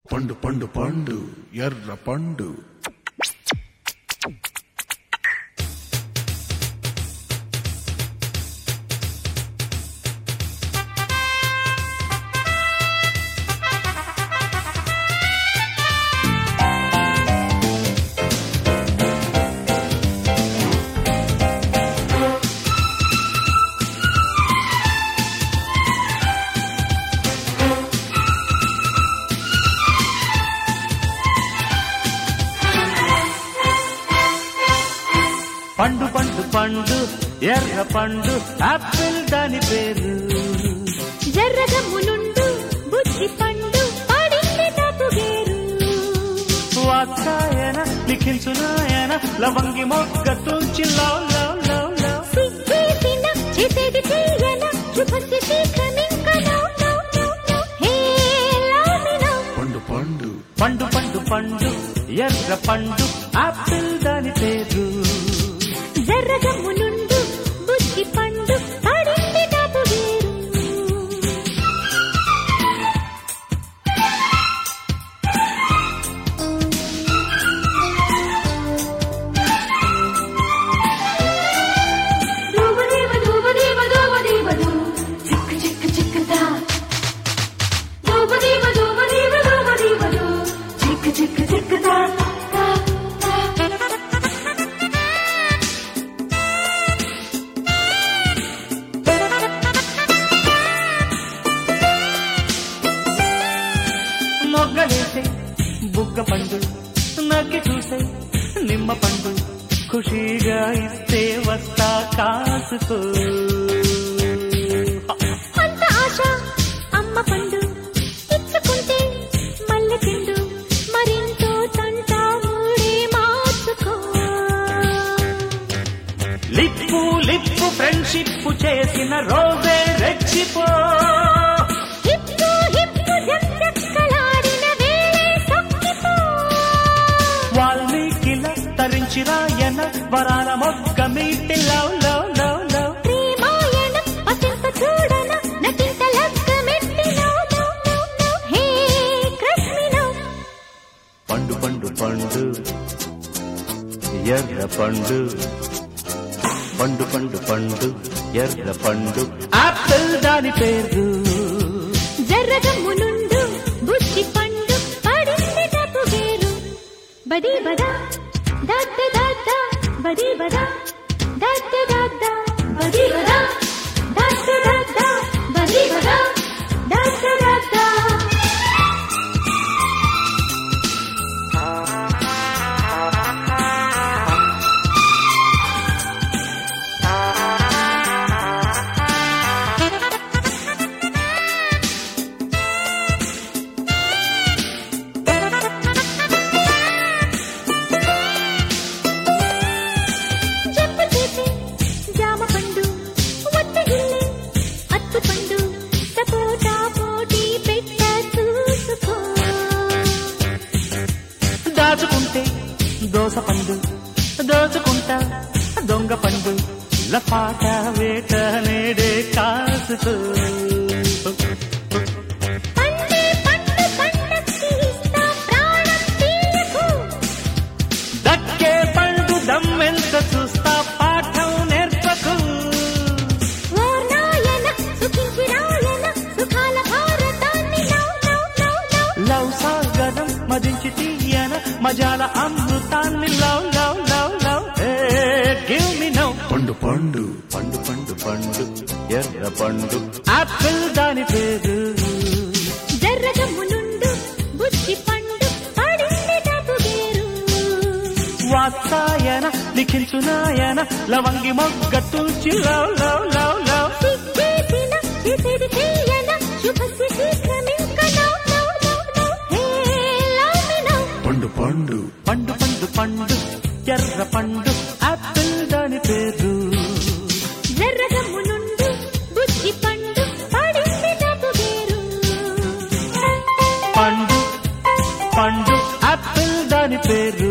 పండు పండు పండు ఎర్ర పండు పండు పండు పండు ఎర్ర పండు ఆపిల్ దాని పేరు జర్రగమ్మునుండు బుద్ధి పండు పాడింది తాపు గేరు వాత్సాయన లిఖించునాయన లవంగి మొగ్గ తుంచి లవ్ లవ్ లవ్ లవ్ సిగ్గేసిన చేసేది తీయన శుభస్య శీఘ్రమింక now now now now hey లామినౌ పండు పండు పండు పండు పండు ఎర్ర పండు ఆపిల్ దాని పేరు జర్రగమ్మునుండు బుద్ధి పండు పాడింది తాపు గేరు దూబదేవ దూబదేవ దూబదేవ దూ చిక్కు చిక్కు చిక్కుతా దూబదేవ దూబదేవ దూబదేవ దూ చిక్కు చిక్కు చిక్కుతా తా, తా. మొగ్గలేసే బుగ్గ పండు నగ్గి చూసే నిమ్మ పండు ఖుషీగా ఇస్తే వస్తా కాసుకో అంత ఆశ అమ్మ పండు ఇచ్చుకుంటే మల్లె పిండు మరింతో తంట మూడే మార్చుకో లిప్పు లిప్పు ఫ్రెండ్షిప్ చేసిన రోజే రెచ్చిపో హిప్పు హిప్పు జంజక్కలాడిన వేళే సొక్కిపో వాల్మీకిల తరించి రాయన వరాల మొగ్గ మీటి లవ్ లవ్ లవ్ లవ్ ప్రేమాయణ పసింప చూడన నటింత లగ్గమెట్టి no no no no hey కృష్ణినో పండు పండు పండు ఎర్ర పండు పండు పండు పండు ఎర్ర పండు ఆపిల్ దాని పేరు జర్రగమ్మునుండు బుద్ధి పండు పడింది డబ్బు గేరు బది బదా దద్ద దద్ద బది బదా దద్ద దద్ద బది బదా దద్ద దద్ద బది బదా దద్ద దద్ద చెప్పు చేసే జామ పండు వత్తగిల్లే అత్తు పండు సపోటా పోటీ పెట్ట చూసుకో దాచుకుంటే దోస పండు దోచుకుంటా దొంగ పండు లపాట వేట నేడే కాసుకో పండే పండు పండక్కి ఇస్తా ప్రాణం తీయకు దక్కే పండు దమ్మెంత చూస్తా పాఠం నేర్పకు ఓ నాయన సుఖించి రాయన సుఖాల భారతాన్ని now now now now love సాగరం మదించి తీయన మజాల అమృతాన్ని love love love love give me now పండు పండు పండు పండు పండు ఎర్ర పండు ఆపిల్ దాని పేరు జర్రగమ్మునుండు బుద్ధి పండు పడింది డబ్బు గేరు వాత్సాయన లిఖించునాయన లవంగి మొగ్గ తుంచి లవ్ లవ్ లవ్ లవ్ సిగ్గేసిన చేసేది తీయన శుభస్య శీఘ్రమింక now now now now hey లామినౌ పండు పండు పండు పండు పండు ఎర్ర పండు ఆపిల్ దాని పేరు జర్రగమ్మునుండు బుద్ధి పండు పడింది డబ్బు గేరు పండు పండు ఆపిల్ దాని పేరు